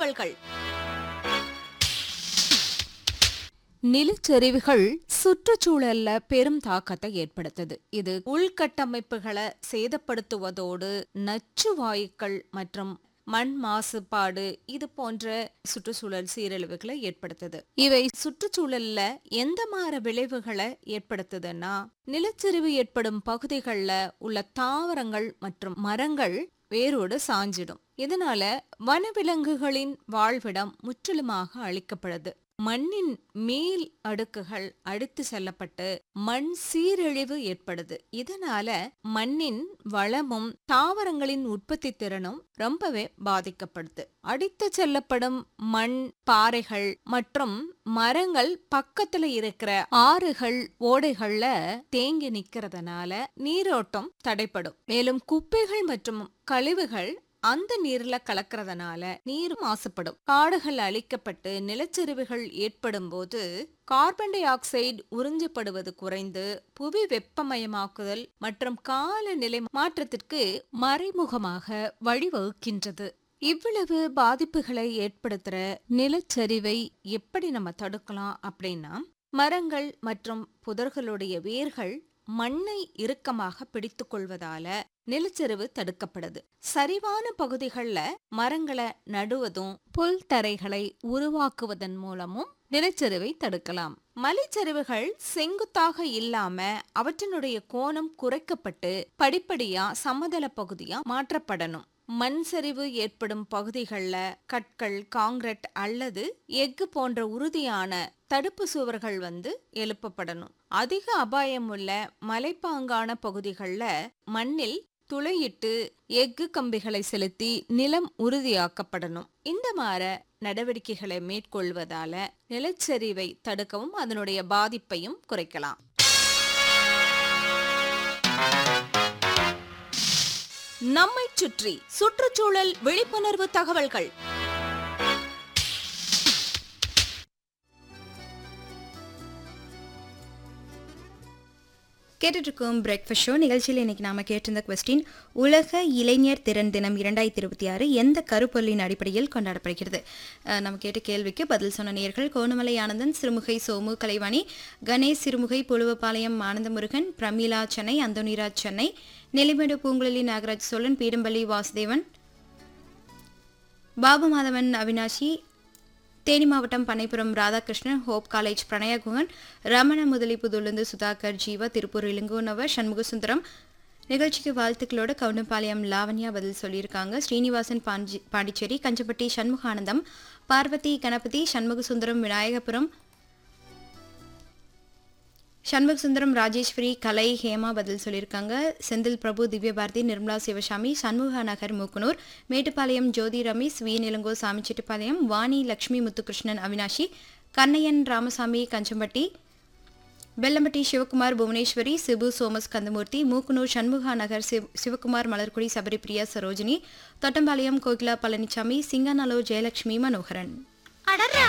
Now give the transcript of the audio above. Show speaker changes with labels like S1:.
S1: தகவல்கள் நிலச்சரிவுகள் சுற்றுச்சூழல்ல பெரும் தாக்கத்தை ஏற்படுத்துது இது உள்கட்டமைப்புகளை சேதப்படுத்துவதோடு நச்சு வாயுக்கள் மற்றும் மண் மாசுபாடு இது போன்ற சுற்றுச்சூழல் சீரழிவுகளை ஏற்படுத்துது இவை சுற்றுச்சூழல்ல எந்த மாற விளைவுகளை ஏற்படுத்துதுன்னா நிலச்சரிவு ஏற்படும் பகுதிகளில் உள்ள தாவரங்கள் மற்றும் மரங்கள் வேரோடு சாஞ்சிடும் இதனால வனவிலங்குகளின் வாழ்விடம் முற்றிலுமாக அழிக்கப்படுது மண்ணின் மேல் அடுக்குகள் அடித்து செல்லப்பட்டு மண் சீரழிவு ஏற்படுது இதனால மண்ணின் வளமும் தாவரங்களின் உற்பத்தி திறனும் ரொம்பவே பாதிக்கப்படுது அடித்து செல்லப்படும் மண் பாறைகள் மற்றும் மரங்கள் பக்கத்துல இருக்கிற ஆறுகள் ஓடைகள்ல தேங்கி நிக்கிறதுனால நீரோட்டம் தடைப்படும் மேலும் குப்பைகள் மற்றும் கழிவுகள் அந்த நீர்ல கலக்கறதுனால நீர் மாசுபடும் காடுகள் அழிக்கப்பட்டு நிலச்சரிவுகள் ஏற்படும் போது கார்பன் டை ஆக்சைடு உறிஞ்சப்படுவது குறைந்து புவி வெப்பமயமாக்குதல் மற்றும் காலநிலை மாற்றத்திற்கு மறைமுகமாக வழிவகுக்கின்றது இவ்வளவு பாதிப்புகளை ஏற்படுத்துற நிலச்சரிவை எப்படி நம்ம தடுக்கலாம் அப்படின்னா மரங்கள் மற்றும் புதர்களுடைய வேர்கள் மண்ணை இறுக்கமாக பிடித்துக் கொள்வதால நிலச்சரிவு தடுக்கப்படுது சரிவான பகுதிகளில் மரங்களை நடுவதும் புல் தரைகளை உருவாக்குவதன் மூலமும் நிலச்சரிவை தடுக்கலாம் மலைச்சரிவுகள் செங்குத்தாக இல்லாம அவற்றினுடைய கோணம் குறைக்கப்பட்டு படிப்படியா சமதள பகுதியா மாற்றப்படணும் மண் சரிவு ஏற்படும் பகுதிகளில் கற்கள் காங்கிரட் அல்லது எஃகு போன்ற உறுதியான தடுப்பு சுவர்கள் வந்து எழுப்பப்படணும் அதிக அபாயம் உள்ள மலைப்பாங்கான பகுதிகளில் மண்ணில் துளையிட்டு எஃகு கம்பிகளை செலுத்தி நிலம் உறுதியாக்கப்படணும் இந்த மாற நடவடிக்கைகளை மேற்கொள்வதால நிலச்சரிவை தடுக்கவும் அதனுடைய பாதிப்பையும் குறைக்கலாம் நம்மை சுற்றி சுற்றுச்சூழல் விழிப்புணர்வு தகவல்கள்
S2: கேட்டுட்டு இருக்கோம் பிரேக்ஃபாஸ்ட் ஷோ நிகழ்ச்சியில் இன்னைக்கு நாம கேட்டிருந்த கொஸ்டின் உலக இளைஞர் திறன் தினம் இரண்டாயிரத்தி இருபத்தி ஆறு எந்த கருப்பொருளின் அடிப்படையில் கொண்டாடப்படுகிறது அஹ், நம்ம கேட்ட கேள்விக்கு பதில் சொன்ன நேர்கள் கோணமலை ஆனந்தன் சிறுமுகை சோமு கலைவாணி கணேஷ் சிறுமுகை புழுவப்பாளையம் ஆனந்தமுருகன் பிரமீளா சென்னை அந்தோனிராஜ் சென்னை நெல்லிமேடு பூங்குழலி நாகராஜ் சோழன் பீடம்பள்ளி வாசுதேவன் பாபு மாதவன் அவினாஷி தேனி மாவட்டம் பண்ணைப்புறம் ராதாகிருஷ்ணன் ஹோப் காலேஜ் பிரணயகுகன் ரமண முதலிப்புதுலிருந்து சுதாகர் ஜீவா திருப்பூர் இளங்கோனவர் சண்முகசுந்தரம் நிகழ்ச்சிக்கு வாழ்த்துக்களோட கவுண்டம்பாளையம் லாவண்யா பதில் சொல்லியிருக்காங்க ஸ்ரீனிவாசன் பாண்டி பாண்டிச்சேரி கஞ்சப்பட்டி சண்முகானந்தம் பார்வதி கணபதி சண்முகசுந்தரம் விநாயகபுரம் சண்முகசுந்தரம் ராஜேஸ்வரி கலை ஹேமா பதில் சொல்லியிருக்காங்க செந்தில் பிரபு திவ்யபாரதி நிர்மலா சிவசாமி சண்முக நகர் மூக்குனூர் மேட்டுப்பாளையம் ஜோதி ரமேஷ் வி நிலங்கோ சாமிச்செட்டிப்பாளையம் வாணி லட்சுமி முத்துகிருஷ்ணன் அவினாஷி கண்ணையன் ராமசாமி கஞ்சம்பட்டி பெல்லம்பட்டி சிவகுமார் புவனேஸ்வரி சிபு சோமஸ் கந்தமூர்த்தி மூக்குனூர் சண்முகா நகர் சிவ சிவகுமார் மலர்குடி சபரிபிரியா சரோஜினி தொட்டம்பாளையம் கோகிலா பழனிசாமி சிங்கநல்லூர் ஜெயலட்சுமி மனோகரன்
S3: அடர்ரா